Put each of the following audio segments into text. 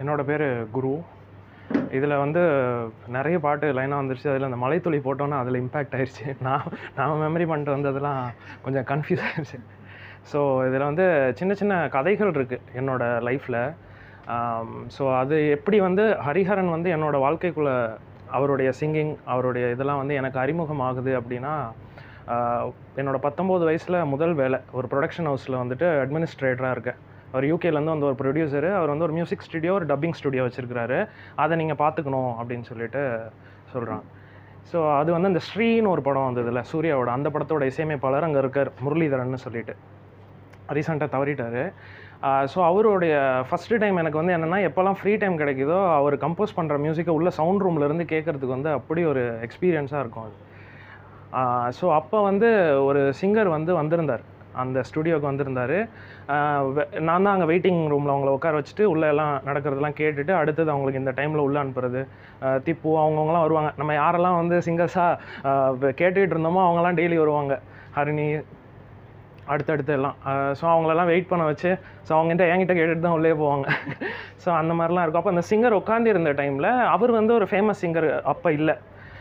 என்னோட பேர் குரு இதில் வந்து நிறைய பாட்டு லைனாக வந்துருச்சு அதில் அந்த மலைத்துளி போட்டோன்னா அதில் இம்பேக்ட் ஆயிடுச்சு நான் நான் மெமரி பண்ணிட்டு வந்ததெல்லாம் கொஞ்சம் கன்ஃபியூஸ் ஆயிடுச்சு ஸோ இதில் வந்து சின்ன சின்ன கதைகள் இருக்குது என்னோட லைஃப்பில் ஸோ அது எப்படி வந்து ஹரிஹரன் வந்து என்னோட வாழ்க்கைக்குள்ளே அவருடைய சிங்கிங் அவருடைய இதெல்லாம் வந்து எனக்கு அறிமுகம் ஆகுது அப்படின்னா ஆஹ் என்னோட பத்தொம்போது வயசில் முதல் வேலை ஒரு ப்ரொடக்ஷன் ஹவுஸில் வந்துட்டு அட்மினிஸ்ட்ரேட்டராக இருக்கேன் அவர் யூகேலேருந்து வந்து ஒரு ப்ரொடியூசரு அவர் வந்து ஒரு மியூசிக் ஸ்டுடியோ ஒரு டப்பிங் ஸ்டுடியோ வச்சுருக்கிறாரு அதை நீங்கள் பார்த்துக்கணும் அப்படின்னு சொல்லிட்டு சொல்கிறான் ஸோ அது வந்து அந்த ஸ்ரீன்னு ஒரு படம் வந்ததுல சூர்யாவோட அந்த படத்தோட இசையமைப்பாளர் அங்கே இருக்கார் முரளிதரன் சொல்லிட்டு ரீசெண்டாக தவறிட்டார் ஸோ அவருடைய ஃபஸ்ட்டு டைம் எனக்கு வந்து என்னென்னா எப்போல்லாம் ஃப்ரீ டைம் கிடைக்குதோ அவர் கம்போஸ் பண்ணுற மியூசிக்கை உள்ள சவுண்ட் ரூம்லேருந்து கேட்குறதுக்கு வந்து அப்படி ஒரு எக்ஸ்பீரியன்ஸாக இருக்கும் அது ஸோ அப்போ வந்து ஒரு சிங்கர் வந்து வந்திருந்தார் அந்த ஸ்டுடியோக்கு வந்திருந்தார் நான் தான் அங்கே வெயிட்டிங் ரூமில் அவங்கள உட்கார வச்சுட்டு உள்ளே எல்லாம் நடக்கிறதெல்லாம் கேட்டுட்டு அடுத்தது அவங்களுக்கு இந்த டைமில் உள்ளே அனுப்புறது ஆஹ் திப்பு அவங்கவுங்களாம் வருவாங்க நம்ம யாரெல்லாம் வந்து சிங்கர்ஸாக கேட்டுக்கிட்டு இருந்தோமோ அவங்கெல்லாம் டெய்லி வருவாங்க ஹரிணி அடுத்தடுத்து எல்லாம் ஸோ அவங்களெல்லாம் வெயிட் பண்ண வச்சு ஸோ அவங்ககிட்ட என்கிட்ட கேட்டுட்டு தான் உள்ளே போவாங்க ஸோ அந்த மாதிரிலாம் இருக்கும் அப்போ அந்த சிங்கர் உட்காந்து இருந்த டைமில் அவர் வந்து ஒரு ஃபேமஸ் சிங்கர் அப்போ இல்லை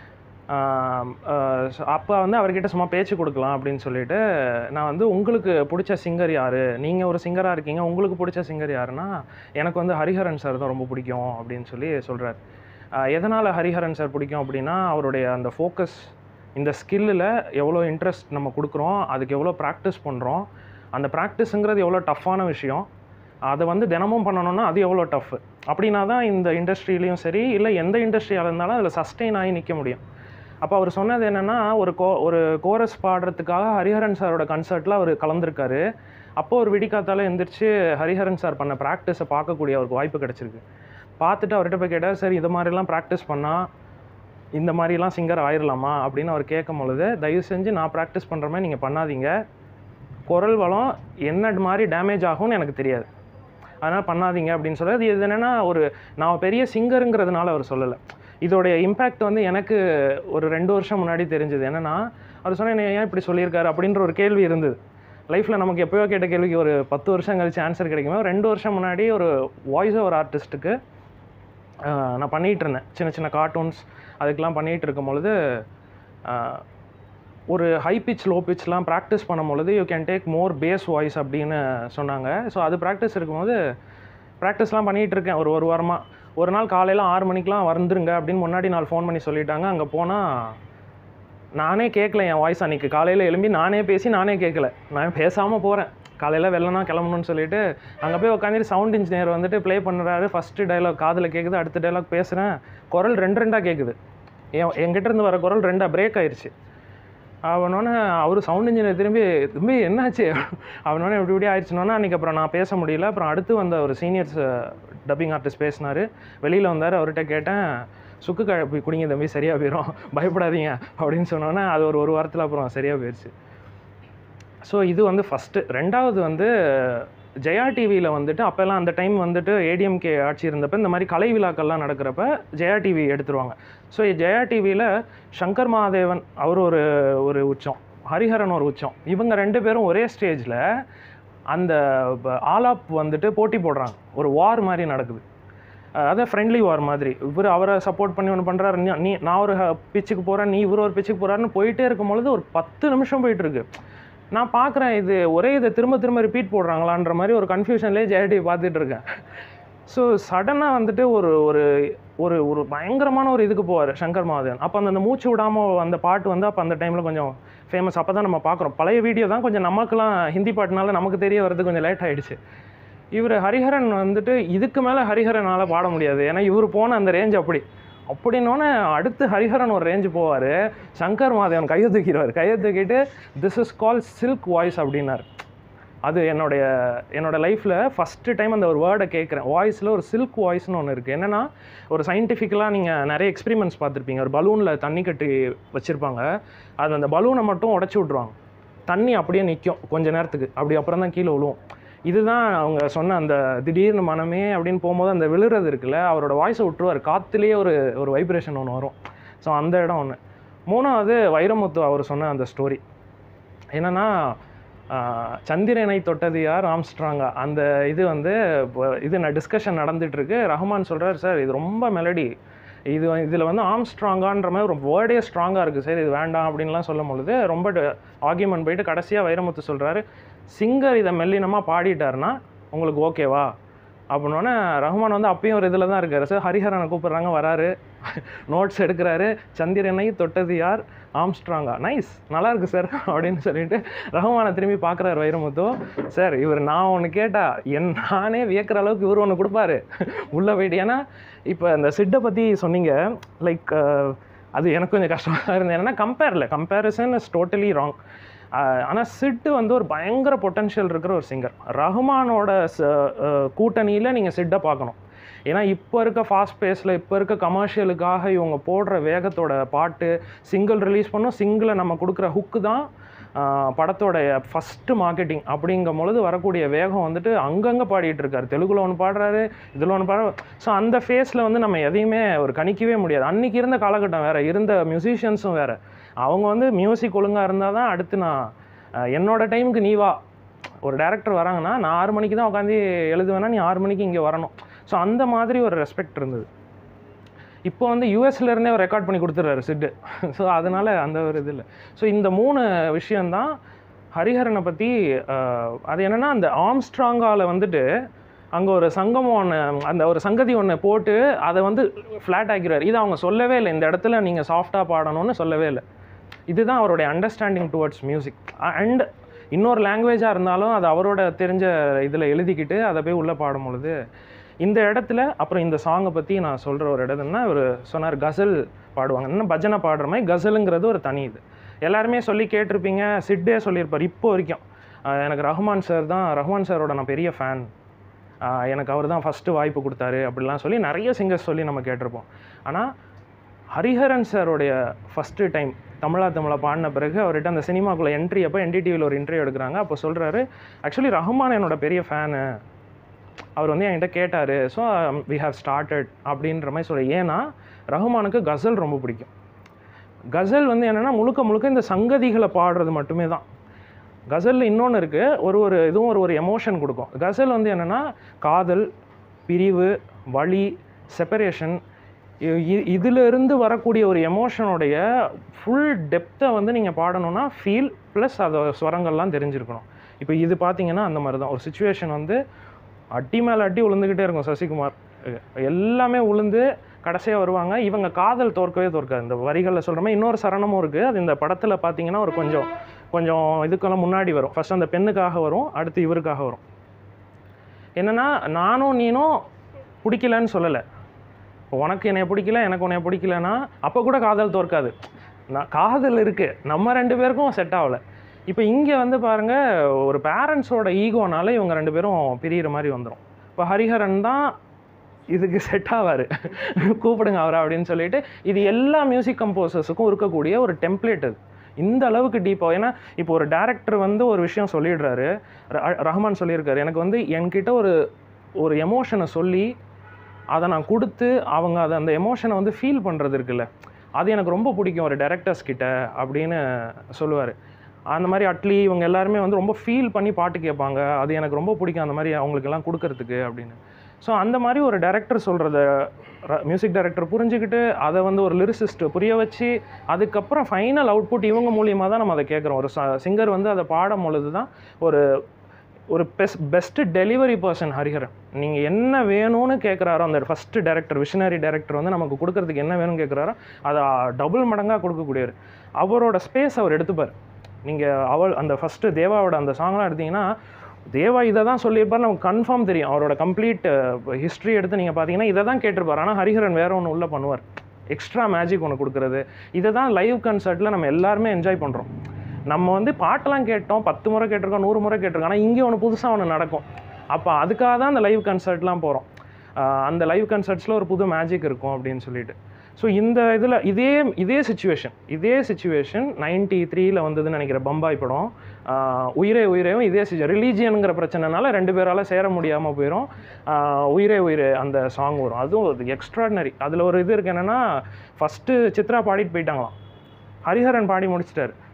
அப்போ வந்து அவர்கிட்ட சும்மா பேச்சு கொடுக்கலாம் அப்படின்னு சொல்லிட்டு நான் வந்து உங்களுக்கு பிடிச்ச சிங்கர் யார் நீங்கள் ஒரு சிங்கராக இருக்கீங்க உங்களுக்கு பிடிச்ச சிங்கர் யாருன்னா எனக்கு வந்து ஹரிஹரன் சார் தான் ரொம்ப பிடிக்கும் அப்படின்னு சொல்லி சொல்கிறார் எதனால் ஹரிஹரன் சார் பிடிக்கும் அப்படின்னா அவருடைய அந்த ஃபோக்கஸ் இந்த ஸ்கில்லில் எவ்வளோ இன்ட்ரெஸ்ட் நம்ம கொடுக்குறோம் அதுக்கு எவ்வளோ ப்ராக்டிஸ் பண்ணுறோம் அந்த ப்ராக்டிஸுங்கிறது எவ்வளோ டஃப்பான விஷயம் அதை வந்து தினமும் பண்ணணும்னா அது எவ்வளோ டஃப் அப்படின்னா தான் இந்த இண்டஸ்ட்ரியிலையும் சரி இல்லை எந்த இண்டஸ்ட்ரியாக இருந்தாலும் அதில் சஸ்டெயின் ஆகி நிற்க முடியும் அப்போ அவர் சொன்னது என்னென்னா ஒரு கோ ஒரு கோரஸ் பாடுறதுக்காக ஹரிஹரன் சாரோட கன்சர்ட்டில் அவர் கலந்துருக்காரு அப்போ ஒரு விடிக்காத்தால எந்திரிச்சு ஹரிஹரன் சார் பண்ண ப்ராக்டிஸை பார்க்கக்கூடிய அவருக்கு வாய்ப்பு கிடச்சிருக்கு பார்த்துட்டு அவர்கிட்ட போய் கேட்டார் சரி இது மாதிரிலாம் ப்ராக்டிஸ் பண்ணால் இந்த மாதிரிலாம் சிங்கர் ஆயிடலாமா அப்படின்னு அவர் கேட்கும் பொழுது தயவு செஞ்சு நான் ப்ராக்டிஸ் பண்ணுற மாதிரி நீங்கள் பண்ணாதீங்க குரல் வளம் என்ன மாதிரி டேமேஜ் ஆகும்னு எனக்கு தெரியாது அதனால் பண்ணாதீங்க அப்படின்னு சொல்லி அது இது என்னென்னா ஒரு நான் பெரிய சிங்கருங்கிறதுனால அவர் சொல்லலை இதோடைய இம்பேக்ட் வந்து எனக்கு ஒரு ரெண்டு வருஷம் முன்னாடி தெரிஞ்சது என்னென்னா அவர் சொன்ன "என்னை ஏன் இப்படி சொல்லியிருக்காரு அப்படின்ற ஒரு கேள்வி இருந்தது லைஃப்பில் நமக்கு எப்போயோ கேட்ட கேள்விக்கு ஒரு பத்து வருஷம் கழிச்சு ஆன்சர் கிடைக்குமே ஒரு ரெண்டு வருஷம் முன்னாடி ஒரு வாய்ஸ் ஓவர் ஆர்டிஸ்ட்டுக்கு நான் பண்ணிகிட்டு இருந்தேன் சின்ன சின்ன கார்ட்டூன்ஸ் அதுக்கெலாம் பண்ணிகிட்டு இருக்கும் பொழுது ஆஹ், ஒரு ஹை பிச் லோ பிச்லாம் ப்ராக்டிஸ் பண்ணும் பொழுது you can take more bass voice அப்படின்னு சொன்னாங்க ஸோ அது ப்ராக்டிஸ் இருக்கும்போது ப்ராக்டிஸ்லாம் பண்ணிகிட்டு இருக்கேன் ஒரு ஒரு வாரமாக ஒரு நாள் காலையில் ஆறு மணிக்கெலாம் வந்துருங்க அப்படின்னு முன்னாடி நாள் ஃபோன் பண்ணி சொல்லிட்டாங்க அங்கே போனால் நானே கேட்கல என் வாய்ஸ் அன்றைக்கி காலையில் எழும்பி நானே பேசி நானே கேட்கல நான் பேசாமல் போகிறேன் காலையில் வெள்ளனா கிளம்பணும்னு சொல்லிட்டு அங்கே போய் உட்காந்துட்டு சவுண்ட் இன்ஜினியர் வந்துட்டு ப்ளே பண்ணுறாரு ஃபஸ்ட்டு டைலாக் காதில் கேட்குது அடுத்த டைலாக் பேசுகிறேன் குரல் ரெண்டு ரெண்டாக கேட்குது என் என்கிட்ட இருந்து வர குரல் ரெண்டாக பிரேக் ஆயிடுச்சு அவனோடனே அவர் சவுண்ட் இன்ஜினியர் திரும்பி திரும்பி என்னாச்சு அவனோட இப்படி இப்படி ஆயிடுச்சுனோன்னா அன்றைக்கி அப்புறம் நான் பேச முடியல அப்புறம் அடுத்து வந்த ஒரு சீனியர்ஸ் டப்பிங் ஆர்டிஸ்ட் பேசினார் வெளியில் வந்தார் அவர்கிட்ட கேட்டேன் சுக்கு கழப்பி குடிங்க தம்பி சரியாக போயிடும் பயப்படாதீங்க அப்படின்னு சொன்னோன்னே அது ஒரு ஒரு வாரத்தில் அப்புறம் சரியாக போயிடுச்சு ஸோ இது வந்து ஃபஸ்ட்டு ரெண்டாவது வந்து ஜெயா டிவியில் வந்துட்டு அப்போல்லாம் அந்த டைம் வந்துட்டு ஏடிஎம்கே ஆட்சி இருந்தப்போ இந்த மாதிரி கலை விழாக்கள்லாம் நடக்கிறப்ப ஜெயா டிவி எடுத்துருவாங்க ஸோ ஜெயா டிவியில் சங்கர் மகாதேவன் அவர் ஒரு ஒரு உச்சம் ஹரிஹரன் ஒரு உச்சம் இவங்க ரெண்டு பேரும் ஒரே ஸ்டேஜில் அந்த ப- ஆலாப் வந்துட்டு போட்டி போடுறாங்க ஒரு வார் மாதிரி நடக்குது அஹ் அதான் ஃப்ரெண்ட்லி வார் மாதிரி இவர் அவரை சப்போர்ட் பண்ணி ஒன்று பண்ணுறாரு நீ நான் ஒரு பிச்சுக்கு போகிறேன் நீ இவர் ஒரு பிச்சுக்கு போகிறாருன்னு போயிட்டே இருக்கும் பொழுது ஒரு பத்து நிமிஷம் போயிட்டு இருக்கு நான் பார்க்குறேன் இது ஒரே இதை திரும்ப திரும்ப ரிப்பீட் போடுறாங்களான்ற மாதிரி ஒரு கன்ஃபியூஷன்லேயே ஜெயடி பார்த்துட்டு இருக்கேன் ஸோ சடனாக வந்துட்டு ஒரு ஒரு ஒரு ஒரு பயங்கரமான ஒரு இதுக்கு போவார் சங்கர் மகாதேவன் அப்போ அந்த அந்த மூச்சு விடாமல் அந்த பாட்டு வந்து அப்போ அந்த டைமில் கொஞ்சம் ஃபேமஸ் அப்போ தான் நம்ம பார்க்குறோம் பழைய வீடியோ தான் கொஞ்சம் நமக்குலாம் ஹிந்தி பாட்டுனால நமக்கு தெரிய வர்றது கொஞ்சம் லேட் ஆயிடுச்சு இவர் ஹரிஹரன் வந்துட்டு இதுக்கு மேலே ஹரிஹரனால் பாட முடியாது ஏன்னா இவர் போன அந்த ரேஞ்ச் அப்படி அப்படின்னோடனே அடுத்து ஹரிஹரன் ஒரு ரேஞ்சு போவார் சங்கர் மாதேவன் கையை தூக்கிடுவார் கையை தூக்கிட்டு this is call silk voice அப்படின்னார் அது என்னுடைய என்னோட லைஃப்பில் ஃபஸ்ட்டு டைம் அந்த ஒரு வேர்டை கேட்குறேன் வாய்ஸில் ஒரு சில்க் வாய்ஸ்னு ஒன்று இருக்குது என்னென்னா ஒரு சயின்டிஃபிக்கலாக நீங்கள் நிறைய எக்ஸ்பெரிமெண்ட்ஸ் பார்த்துருப்பீங்க ஒரு பலூனில் தண்ணி கட்டி வச்சுருப்பாங்க அது அந்த பலூனை மட்டும் உடச்சி விட்ருவாங்க தண்ணி அப்படியே நிற்கும் கொஞ்ச நேரத்துக்கு அப்படி அப்புறம் தான் கீழே விழுவும் இதுதான் அவங்க சொன்ன அந்த திடீர்னு மனமே அப்படின்னு போகும்போது அந்த விழுறது இருக்குல்ல அவரோட வாய்ஸை விட்டுருவார் காற்றுலேயே ஒரு ஒரு வைப்ரேஷன் ஒன்று வரும் ஸோ அந்த இடம் ஒன்று மூணாவது வைரமுத்து அவர் சொன்ன அந்த ஸ்டோரி என்னென்னா ஆஹ், சந்திரனை தொட்டது யார் ஆம்ஸ்ட்ராங்கா அந்த இது வந்து இப்போ இது நான் டிஸ்கஷன் நடந்துகிட்ருக்கு ரஹ்மான் சொல்கிறார் சார் இது ரொம்ப மெலடி இது இதில் வந்து ஆம்ஸ்ட்ராங்கான்ற மாதிரி ஒரு வேர்டே ஸ்ட்ராங்காக இருக்குது சார் இது வேண்டாம் அப்படின்லாம் சொல்லும் பொழுது ரொம்ப ஆர்கியூமெண்ட் போயிட்டு கடைசியாக வைரமுத்து சொல்கிறாரு சிங்கர் இதை மெல்லினமாக பாடிட்டாருன்னா உங்களுக்கு ஓகேவா அப்படின்னோடனே ரஹ்மான் வந்து அப்பயும் ஒரு இதில் தான் இருக்காரு சார் ஹரிஹரனை கூப்பிட்றாங்க வராரு நோட்ஸ் எடுக்கிறாரு சந்திரனை தொட்டது யார் ஆம்ஸ்ட்ராங்கா நைஸ் நல்லா இருக்கு சார் அப்படின்னு சொல்லிட்டு ரஹ்மானை திரும்பி பார்க்குறாரு வைரமுத்து சார் இவர் நான் ஒன்று கேட்டா என் நானே வியக்கிற அளவுக்கு இவர் ஒன்று கொடுப்பாரு உள்ளே போயிட்டு ஏன்னா இப்போ இந்த சிட்டை பற்றி சொன்னீங்க லைக் அது எனக்கு கொஞ்சம் கஷ்டமாக இருந்தது என்னன்னா கம்பேரில் கம்பேரிசன் இஸ் டோட்டலி ராங் ஆனால் சிட்டு வந்து ஒரு பயங்கர பொட்டன்ஷியல் இருக்கிற ஒரு சிங்கர் ரஹ்மானோட கூட்டணியில் நீங்கள் சிட்டை பார்க்கணும் ஏன்னா இப்போ இருக்க ஃபாஸ்ட் பேஸில் இப்போ இருக்க கமர்ஷியலுக்காக இவங்க போடுற வேகத்தோட பாட்டு சிங்கிள் ரிலீஸ் பண்ணோம் சிங்கிளை நம்ம கொடுக்குற ஹுக்கு தான் ஆஹ், படத்தோட ஃபஸ்ட்டு மார்க்கெட்டிங் அப்படிங்கும் பொழுது வரக்கூடிய வேகம் வந்துட்டு அங்கங்கே பாடிட்டு இருக்காரு தெலுங்குல ஒன்று பாடுறாரு இதில் ஒன்று பாடுற ஸோ அந்த ஃபேஸில் வந்து நம்ம எதையுமே ஒரு கணிக்கவே முடியாது அன்றைக்கி இருந்த காலகட்டம் வேறு இருந்த மியூசிஷியன்ஸும் வேறு அவங்க வந்து மியூசிக் ஒழுங்காக இருந்தால் தான் அடுத்து நான் ஆஹ், என்னோட டைமுக்கு நீ வா ஒரு டேரக்டர் வராங்கன்னா நான் ஆறு மணிக்கு தான் உட்காந்து எழுதுவேன்னா நீ ஆறு மணிக்கு இங்கே வரணும் ஸோ அந்த மாதிரி ஒரு ரெஸ்பெக்ட் இருந்தது இப்போ வந்து யூஎஸ்ல இருந்தே அவர் ரெக்கார்ட் பண்ணி கொடுத்துட்றாரு சிட்டு ஸோ அதனால அந்த ஒரு இது இல்லை ஸோ இந்த மூணு விஷயந்தான் ஹரிஹரனை பற்றி அது என்னென்னா அந்த ஆம்ஸ்ட்ராங்கால வந்துட்டு அங்கே ஒரு சங்கமம் ஒன்று அந்த ஒரு சங்கதி ஒன்று போட்டு அதை வந்து ஃப்ளாட் ஆக்கிறார் இது அவங்க சொல்லவே இல்லை இந்த இடத்துல நீங்கள் சாஃப்டாக பாடணும்னு சொல்லவே இல்லை இதுதான் அவருடைய அண்டர்ஸ்டாண்டிங் டுவர்ட்ஸ் மியூசிக் அண்ட் இன்னொரு லாங்குவேஜாக இருந்தாலும் அது அவரோட தெரிஞ்ச இதில் எழுதிக்கிட்டு அதை போய் உள்ளே பாடும் பொழுது இந்த இடத்துல அப்புறம் இந்த சாங்கை பற்றி நான் சொல்கிற ஒரு இடத்துனா ஒரு சொன்னார் கசல் பாடுவாங்க இன்னும் பஜனை பாடுற மாதிரி கசலுங்கிறது ஒரு தனி இது எல்லாருமே சொல்லி கேட்டிருப்பீங்க சிட்டே சொல்லியிருப்பார் இப்போ வரைக்கும் ஆஹ் எனக்கு ரஹ்மான் சார் தான் ரஹ்மான் சாரோட நான் பெரிய ஃபேன் எனக்கு அவர் தான் ஃபஸ்ட்டு வாய்ப்பு கொடுத்தாரு அப்படிலாம் சொல்லி நிறைய சிங்கர்ஸ் சொல்லி நம்ம கேட்டிருப்போம் ஆனால் ஹரிஹரன் சாரோடைய ஃபஸ்ட்டு டைம் தமிழா தமிழா பாடின பிறகு அவர்கிட்ட அந்த சினிமாக்குள்ளே என்ட்ரி அப்போ என்டிடிவியில் ஒரு இன்டர்வியூ எடுக்கிறாங்க அப்போ சொல்கிறாரு ஆக்சுவலி ரஹ்மான் என்னோட பெரிய ஃபேனு அவர் வந்து என்கிட்ட கேட்டார் ஸோ வி ஹாவ் ஸ்டார்டட் அப்படின்ற மாதிரி சொல்ல ஏன்னா ரஹ்மானுக்கு கசல் ரொம்ப பிடிக்கும் கசல் வந்து என்னென்னா முழுக்க முழுக்க இந்த சங்கதிகளை பாடுறது மட்டுமே தான் கசலில் இன்னொன்று இருக்குது ஒரு ஒரு இதுவும் ஒரு ஒரு எமோஷன் கொடுக்கும் கசல் வந்து என்னென்னா காதல் பிரிவு வலி செப்பரேஷன் இதிலிருந்து வரக்கூடிய ஒரு எமோஷனுடைய ஃபுல் டெப்த்தை வந்து நீங்கள் பாடணும்னா ஃபீல் ப்ளஸ் அதை ஸ்வரங்கள்லாம் தெரிஞ்சிருக்கணும் இப்போ இது பார்த்தீங்கன்னா அந்த மாதிரி தான் ஒரு சுச்சுவேஷன் வந்து அடி மேலே அடி உளுந்துக்கிட்டே இருக்கும் சசிகுமார் எல்லாமே உளுந்து கடைசியாக வருவாங்க இவங்க காதல் தோற்கவே தோற்காது இந்த வரிகளில் சொல்கிற மாதிரி இன்னொரு சரணமும் இருக்குது அது இந்த படத்தில் பார்த்தீங்கன்னா ஒரு கொஞ்சம் கொஞ்சம் இதுக்கெல்லாம் முன்னாடி வரும் ஃபர்ஸ்ட் அந்த பெண்ணுக்காக வரும் அடுத்து இவருக்காக வரும் என்னென்னா நானும் நீனும் பிடிக்கலன்னு சொல்லலை இப்போ உனக்கு என்னைய பிடிக்கல எனக்கு உன்னைய பிடிக்கலன்னா அப்போ கூட காதல் தோற்காது நான் காதல் இருக்குது நம்ம ரெண்டு பேருக்கும் செட் ஆகலை இப்போ இங்கே வந்து பாருங்கள் ஒரு பேரண்ட்ஸோட ஈகோனால இவங்க ரெண்டு பேரும் பிரியிற மாதிரி வந்துடும் இப்போ ஹரிஹரன் தான் இதுக்கு செட் ஆவார் கூப்பிடுங்க அவரை அப்படின்னு சொல்லிட்டு இது எல்லா மியூசிக் கம்போசர்ஸுக்கும் இருக்கக்கூடிய ஒரு டெம்ப்ளேட் அது இந்த அளவுக்கு டீப்பாக ஏன்னா இப்போ ஒரு டேரக்டர் வந்து ஒரு விஷயம் சொல்லிடுறாரு ர- ரஹ்மான் சொல்லியிருக்காரு எனக்கு வந்து என்கிட்ட ஒரு ஒரு எமோஷனை சொல்லி அதை நான் கொடுத்து அவங்க அதை அந்த எமோஷனை வந்து ஃபீல் பண்ணுறது இருக்குல்ல அது எனக்கு ரொம்ப பிடிக்கும் ஒரு டேரக்டர்ஸ் கிட்ட அப்படின்னு சொல்லுவார் அந்த மாதிரி அட்லி இவங்க எல்லாருமே வந்து ரொம்ப ஃபீல் பண்ணி பாட்டு கேட்பாங்க அது எனக்கு ரொம்ப பிடிக்கும் அந்த மாதிரி அவங்களுக்கெல்லாம் கொடுக்கறதுக்கு அப்படின்னு ஸோ அந்த மாதிரி ஒரு டைரக்டர் சொல்கிறத மியூசிக் டைரக்டர் புரிஞ்சுக்கிட்டு அதை வந்து ஒரு லிரிசிஸ்ட் புரிய வச்சு அதுக்கப்புறம் ஃபைனல் அவுட்புட் இவங்க மூலியமாக தான் நம்ம அதை கேட்குறோம் ஒரு சிங்கர் வந்து அதை பாடும் பொழுது தான் ஒரு ஒரு பெஸ் பெஸ்ட்டு டெலிவரி பர்சன் ஹரிஹரன் நீங்கள் என்ன வேணும்னு கேட்குறாரோ அந்த ஃபஸ்ட்டு டேரக்டர் விஷனரி டேரக்டர் வந்து நமக்கு கொடுக்கறதுக்கு என்ன வேணும்னு கேட்குறாரோ அதை டபுள் மடங்காக கொடுக்கக்கூடியவர் அவரோட ஸ்பேஸ் அவர் எடுத்துப்பார் நீங்கள் அவள் அந்த ஃபஸ்ட்டு தேவாவோட அந்த சாங்லாம் எடுத்தீங்கன்னா தேவா இதை தான் சொல்லியிருப்பார் நமக்கு கன்ஃபார்ம் தெரியும் அவரோட கம்ப்ளீட் ஹிஸ்ட்ரி எடுத்து நீங்கள் பார்த்தீங்கன்னா இதை தான் கேட்டிருப்பார் ஆனால் ஹரிஹரன் வேற ஒன்று உள்ளே பண்ணுவார் எக்ஸ்ட்ரா மேஜிக் ஒன்று கொடுக்குறது இதை தான் லைவ் கன்சர்ட்டில் நம்ம எல்லாருமே என்ஜாய் பண்ணுறோம் நம்ம வந்து பாட்டெல்லாம் கேட்டோம் பத்து முறை கேட்டிருக்கோம் நூறு முறை கேட்டிருக்கோம் ஆனால் இங்கே ஒன்று புதுசாக ஒன்று நடக்கும் அப்போ அதுக்காக தான் அந்த லைவ் கன்சர்ட்லாம் போகிறோம் அந்த லைவ் கன்சர்ட்ஸில் ஒரு புது மேஜிக் இருக்கும் அப்படின்னு சொல்லிட்டு ஸோ இந்த இதில் இதே இதே சுச்சுவேஷன் இதே சுச்சுவேஷன் நைன்டி த்ரீல வந்ததுன்னு நினைக்கிறேன் பம்பாய் படம் ஆஹ் உயிரே உயிரேவும் இதே ரிலீஜியனுங்கிற பிரச்சனைனால ரெண்டு பேரால் சேர முடியாமல் போயிடும் ஆஹ் உயிரே உயிரே அந்த சாங் வரும் அதுவும் அது எக்ஸ்ட்ராடினரி அதில் ஒரு இது இருக்கு என்னென்னா ஃபஸ்ட்டு சித்ரா பாடிட்டு போயிட்டாங்களாம் ஹரிஹரன் பாடி முடிச்சிட்டாரு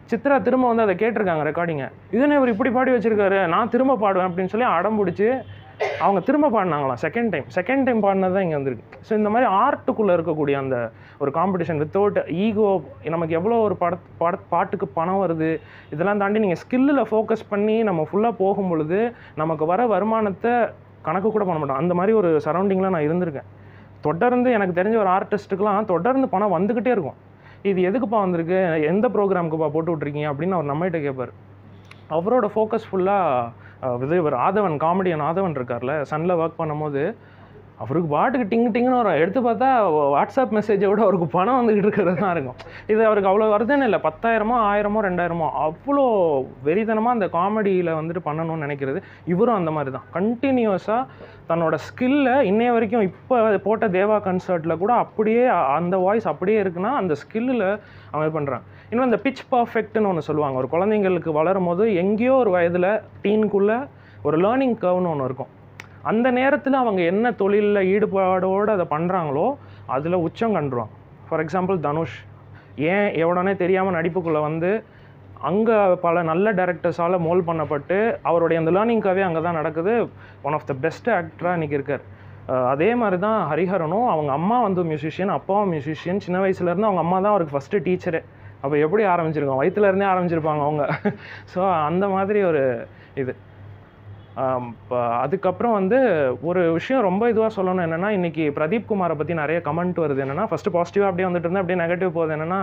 சித்ரா திரும்ப வந்து அதை கேட்டிருக்காங்க ரெக்கார்டிங்க இதுன்னு இவர் இப்படி பாடி வச்சிருக்காரு நான் திரும்ப பாடுவேன் அப்படின்னு சொல்லி அடம் பிடிச்சி அவங்க திரும்ப பாடினாங்களாம் செகண்ட் டைம் செகண்ட் டைம் பாடினது தான் இங்கே வந்திருக்கு ஸோ இந்த மாதிரி ஆர்ட்டுக்குள்ளே இருக்கக்கூடிய அந்த ஒரு காம்படிஷன் வித்தவுட் ஈகோ நமக்கு எவ்வளோ ஒரு பட பட பாட்டுக்கு பணம் வருது இதெல்லாம் தாண்டி நீங்கள் ஸ்கில்லில் ஃபோக்கஸ் பண்ணி நம்ம ஃபுல்லாக போகும் பொழுது நமக்கு வர வருமானத்தை கணக்கு கூட பண்ண மாட்டோம் அந்த மாதிரி ஒரு சரௌண்டிங்கில் நான் இருந்திருக்கேன் தொடர்ந்து எனக்கு தெரிஞ்ச ஒரு ஆர்டிஸ்ட்டுக்கெலாம் தொடர்ந்து பணம் வந்துக்கிட்டே இருக்கும் இது எதுக்குப்பா வந்திருக்கு எந்த ப்ரோக்ராமுக்குப்பா போட்டு விட்ருக்கீங்க அப்படின்னு அவர் நம்மகிட்ட கேட்பார் அவரோட ஃபோக்கஸ் ஃபுல்லாக இது இவர் ஆதவன் காமெடியன் ஆதவன் இருக்கார்ல சன்னில் ஒர்க் பண்ணும்போது அவருக்கு பாட்டுக்கு டிங் டிங்னு வரும் எடுத்து பார்த்தா வாட்ஸ்அப் மெசேஜை விட அவருக்கு பணம் வந்துக்கிட்டு இருக்கிறது தான் இருக்கும் இது அவருக்கு அவ்வளோ வருதுன்னு இல்லை பத்தாயிரமோ ஆயிரமோ ரெண்டாயிரமோ அவ்வளோ வெறித்தனமாக அந்த காமெடியில் வந்துட்டு பண்ணணும்னு நினைக்கிறது இவரும் அந்த மாதிரி தான் கண்டினியூஸாக தன்னோட ஸ்கில்லை இன்னைய வரைக்கும் இப்போ போட்ட தேவா கன்சர்ட்டில் கூட அப்படியே அ- அந்த வாய்ஸ் அப்படியே இருக்குன்னா அந்த ஸ்கில்லில் அவன் இது பண்ணுறான் இன்னும் இந்த பிச் பர்ஃபெக்ட்னு ஒன்று சொல்லுவாங்க ஒரு குழந்தைங்களுக்கு வளரும் போது எங்கேயோ ஒரு வயதில் டீனுக்குள்ளே ஒரு லேர்னிங் கர்வ்னு ஒன்று இருக்கும் அந்த நேரத்தில் அவங்க என்ன தொழிலில் ஈடுபாடோடு அதை பண்ணுறாங்களோ அதில் உச்சம் கண்டுருவாங்க ஃபார் எக்ஸாம்பிள் தனுஷ் ஏன் எவ்வளோனே தெரியாமல் நடிப்புக்குள்ளே வந்து அங்கே பல நல்ல டேரக்டர்ஸால் மோல் பண்ணப்பட்டு அவருடைய அந்த லேர்னிங்காகவே அங்கே தான் நடக்குது ஒன் ஆஃப் த பெஸ்ட் ஆக்டராக இன்றைக்கி இருக்கார் அஹ் அதே மாதிரி தான் ஹரிஹரனும் அவங்க அம்மா வந்து மியூசிஷியன் அப்பாவும் மியூசிஷியன் சின்ன வயசுலேருந்து அவங்க அம்மா தான் அவருக்கு ஃபஸ்ட்டு டீச்சரே அப்போ எப்படி ஆரம்பிச்சிருக்கோம் வயித்துல இருந்தே ஆரம்பிச்சிருப்பாங்க அவங்க ஸோ அந்த மாதிரி ஒரு இது ஆம், இப்போ அதுக்கப்புறம் வந்து ஒரு விஷயம் ரொம்ப இதுவாக சொல்லணும் என்னென்னா இன்றைக்கி பிரதீப் குமாரை பற்றி நிறைய கமெண்ட் வருது என்னென்னா ஃபஸ்ட்டு பாசிட்டிவாக அப்படியே வந்துட்டு இருந்தால் அப்படியே நெகட்டிவ் போகுது என்னென்னா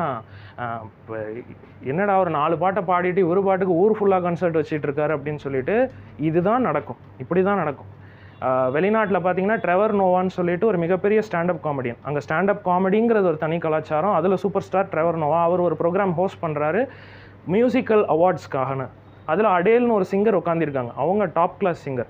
இப்போ என்னடா ஒரு நாலு பாட்டை பாடிட்டு ஒரு பாட்டுக்கு ஊர் ஃபுல்லாக கன்சர்ட் வச்சிட்டு இருக்காரு அப்படின்னு சொல்லிட்டு இதுதான் நடக்கும் இப்படி தான் நடக்கும் வெளிநாட்டில் பார்த்தீங்கன்னா ட்ரெவர் நோவான்னு சொல்லிட்டு ஒரு மிகப்பெரிய ஸ்டாண்டப் காமெடியன் அங்கே ஸ்டாண்டப் காமெடிங்கிறது ஒரு தனி கலாச்சாரம் அதில் சூப்பர் ஸ்டார் ட்ரெவர் நோவா அவர் ஒரு ப்ரோக்ராம் ஹோஸ்ட் பண்ணுறாரு மியூசிக்கல் அவார்ட்ஸ்க்காகன்னு அதில் அடேல்னு ஒரு சிங்கர் உட்காந்துருக்காங்க அவங்க டாப் கிளாஸ் சிங்கர்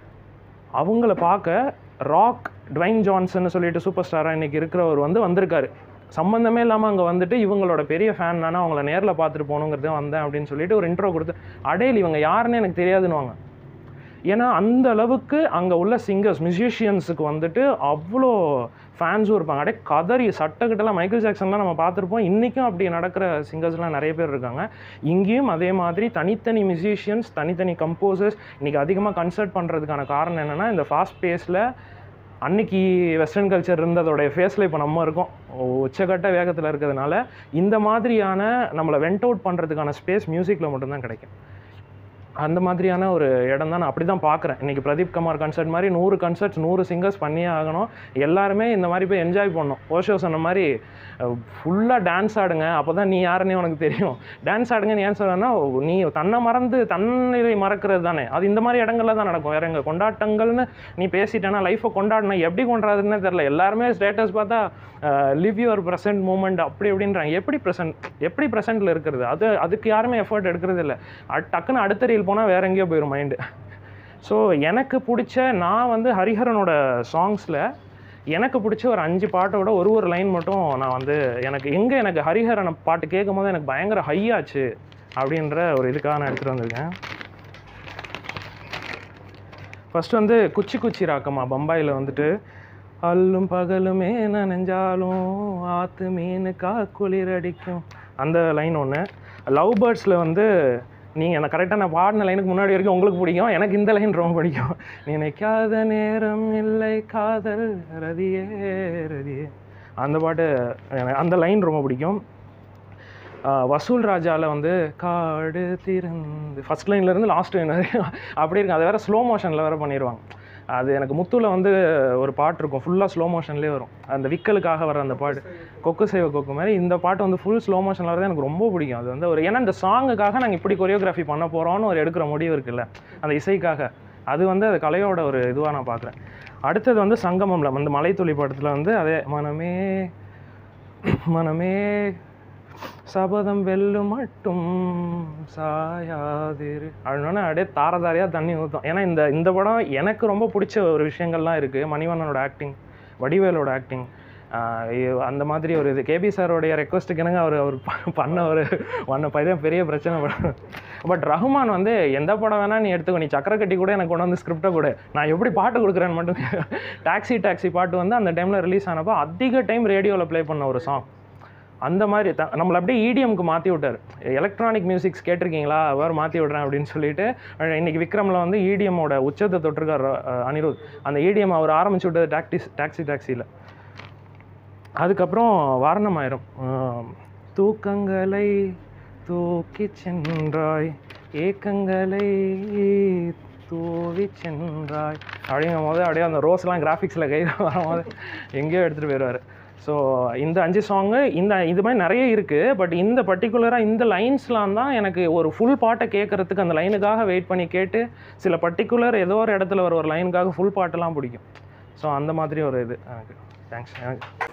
அவங்கள பார்க்க ராக் ட்வைன் ஜான்சன் சொல்லிட்டு சூப்பர் ஸ்டாராக இன்றைக்கி இருக்கிறவர் வந்து வந்திருக்காரு சம்மந்தமே இல்லாமல் அங்கே வந்துட்டு இவங்களோட பெரிய ஃபேன் நானே அவங்கள நேரில் பார்த்துட்டு போகணுங்கிறது வந்தேன் அப்படின்னு சொல்லிட்டு ஒரு இன்ட்ரோ கொடுத்து அடேல் இவங்க யாருன்னு எனக்கு தெரியாதுன்னுவாங்க ஏன்னா அந்த அளவுக்கு அங்கே உள்ள சிங்கர்ஸ் மியூசிஷியன்ஸுக்கு வந்துட்டு அவ்வளோ ஃபேன்ஸும் இருப்பாங்க அப்படியே கதறி சட்டக்கிட்டலாம் மைக்கேல் ஜாக்சன்லாம் நம்ம பார்த்துருப்போம் இன்றைக்கும் அப்படி நடக்கிற சிங்கர்ஸ்லாம் நிறைய பேர் இருக்காங்க இங்கேயும் அதே மாதிரி தனித்தனி மியூசிஷியன்ஸ் தனித்தனி கம்போசர்ஸ் இன்றைக்கி அதிகமாக கன்சர்ட் பண்ணுறதுக்கான காரணம் என்னென்னா இந்த ஃபாஸ்ட் பேஸில் அன்னைக்கு வெஸ்டர்ன் கல்ச்சர் இருந்ததோடைய ஃபேஸில் இப்போ நம்ம இருக்கோம் உச்சக்கட்ட வேகத்தில் இருக்கிறதுனால இந்த மாதிரியான நம்மளை வெண்ட் அவுட் பண்ணுறதுக்கான ஸ்பேஸ் மியூசிக்கில் மட்டும்தான் கிடைக்கும் அந்த மாதிரியான ஒரு இடம் தான் நான் அப்படி தான் பார்க்குறேன் இன்றைக்கி பிரதீப் குமார் கன்சர்ட் மாதிரி நூறு கன்சர்ட்ஸ் நூறு சிங்கர்ஸ் பண்ணியே ஆகணும் எல்லாருமே இந்த மாதிரி போய் என்ஜாய் பண்ணணும் ஓஷோ சொன்ன மாதிரி ஃபுல்லாக டான்ஸ் ஆடுங்க அப்போ தான் நீ யாருன்னே உனக்கு தெரியும் டான்ஸ் ஆடுங்கன்னு ஏன் சொல்கிறேன்னா நீ தன்னை மறந்து தன்னிலை மறக்கிறது தானே அது இந்த மாதிரி இடங்கள்ல தான் நடக்கும் வேற எங்க கொண்டாட்டங்கள்னு நீ பேசிட்டேன்னா லைஃப்பை கொண்டாடணும் எப்படி கொண்டாடுறதுன்னே தெரில எல்லாருமே ஸ்டேட்டஸ் பார்த்தா லிவ் யுவர் ப்ரெசென்ட் மூமெண்ட் அப்படி எப்படின்றாங்க எப்படி ப்ரெசென்ட் எப்படி ப்ரெசென்ட்டில் இருக்கிறது அது அதுக்கு யாருமே எஃபர்ட் எடுக்கிறது இல்லை அட்- டக்குன்னு அடுத்த ரீல் போனால் வேற எங்கேயோ போயிடும் மைண்டு ஸோ எனக்கு பிடிச்ச நான் வந்து ஹரிஹரனோட சாங்ஸில் எனக்கு பிடிச்ச ஒரு அஞ்சு பாட்டோட ஒரு ஒரு லைன் மட்டும் நான் வந்து எனக்கு எங்கே எனக்கு ஹரிஹரனை பாட்டு கேட்கும் போது எனக்கு பயங்கர ஹை ஆச்சு அப்படின்ற ஒரு இதுக்காக நான் எடுத்துகிட்டு வந்திருக்கேன் ஃபர்ஸ்ட் வந்து குச்சி குச்சி ராக்கமா பம்பாயில் வந்துட்டு அல்லும் பகலுமே நனைஞ்சாலும் ஆத்து மீனுக்கா குளிர் அடிக்கும் அந்த லைன் ஒன்று லவ் பேர்ட்ஸில் வந்து நீங்கள் எனக்கு கரெக்டாக நான் பாடின லைனுக்கு முன்னாடி வரைக்கும் உங்களுக்கு பிடிக்கும் எனக்கு இந்த லைன் ரொம்ப பிடிக்கும் நினைக்காத நேரம் இல்லை காதல் ரதியே ரதியே அந்த பாட்டு எனக்கு அந்த லைன் ரொம்ப பிடிக்கும் ஆஹ் வசூல் ராஜாவில் வந்து காடு திறந்து ஃபஸ்ட் லைன்லேருந்து லாஸ்ட் லைன் வரைக்கும் அப்படி இருக்கும் அதை வேறு ஸ்லோ மோஷனில் வேறு பண்ணிடுவாங்க அது எனக்கு முத்துல வந்து ஒரு பாட்டு இருக்கும் ஃபுல்லாக ஸ்லோ மோஷன்லேயே வரும் அந்த விக்கலுக்காக வர அந்த பாட்டு கொக்கு செய்வ கொக்கு மாதிரி இந்த பாட்டு வந்து ஃபுல் ஸ்லோ மோஷனில் வரது எனக்கு ரொம்ப பிடிக்கும் அது வந்து ஒரு ஏன்னா இந்த சாங்குக்காக நாங்கள் இப்படி கொரியோகிராஃபி பண்ண போகிறோம்னு ஒரு எடுக்கிற முடிவு இருக்குல்ல அந்த இசைக்காக அது வந்து அது கலையோட ஒரு இதுவாக நான் பார்க்குறேன் அடுத்தது வந்து சங்கமம்ல அந்த மலைத்துளி படத்தில் வந்து அதே மனமே மனமே சபதம் வெல்லும் மட்டும் சாயாதிரு அப்படின்னா அப்படியே தாரதாரியாக தண்ணி ஊற்றும் ஏன்னா இந்த இந்த படம் எனக்கு ரொம்ப பிடிச்ச ஒரு விஷயங்கள்லாம் இருக்குது மணிவண்ணனோட ஆக்டிங் வடிவேலோட ஆக்டிங் அந்த மாதிரி ஒரு இது கேபி சாரோடைய ரெக்வஸ்ட்டுக்கு என்னங்க அவர் அவர் ப- பண்ண ஒரு பண்ண பெரிய பெரிய பிரச்சனை படம் பட் ரஹ்மான் வந்து எந்த படம் வேணால் நீ எடுத்துக்கோ நீ சக்கரை கட்டி கூட எனக்கு கொண்டு வந்து ஸ்கிரிப்டை கூட நான் எப்படி பாட்டு கொடுக்குறேன்னு மட்டும் டாக்ஸி டாக்ஸி பாட்டு வந்து அந்த டைமில் ரிலீஸ் ஆனப்போ அதிக டைம் ரேடியோவில் ப்ளே பண்ண ஒரு சாங் அந்த மாதிரி த நம்மளை அப்படியே இடிஎம்க்கு மாற்றி விட்டார் எலக்ட்ரானிக் மியூசிக்ஸ் கேட்டிருக்கீங்களா அவர் மாற்றி விட்றேன் அப்படின்னு சொல்லிட்டு அஹ் இன்னைக்கு விக்ரமில் வந்து இடிஎம்மோட உச்சத்தை தொட்டிருக்கார் அஹ் அனிருத் அந்த இடிஎம் அவர் ஆரம்பிச்சு விட்டது டாக்டிஸ் டாக்ஸி டாக்ஸியில் அதுக்கப்புறம் வாரணமாயிரம் ஆம், தூக்கங்களை தூக்கி சென்றாய் ஏக்கங்களை தூவி சென்றாய் அப்படிங்கும் போது அப்படியே அந்த ரோஸ்லாம் கிராஃபிக்ஸில் கை வரும்போது எங்கேயோ எடுத்துகிட்டு போயிடுவார் ஸோ இந்த அஞ்சு சாங்கு இந்த இது மாதிரி நிறைய இருக்குது பட் இந்த பர்டிகுலராக இந்த லைன்ஸ்லாம் தான் எனக்கு ஒரு ஃபுல் பாட்டை கேட்குறதுக்கு அந்த லைனுக்காக வெயிட் பண்ணி கேட்டு சில பர்டிகுலர் ஏதோ ஒரு இடத்துல வர ஒரு லைனுக்காக ஃபுல் பாட்டெல்லாம் பிடிக்கும் ஸோ அந்த மாதிரி ஒரு இது எனக்கு தேங்க்ஸ் எனக்கு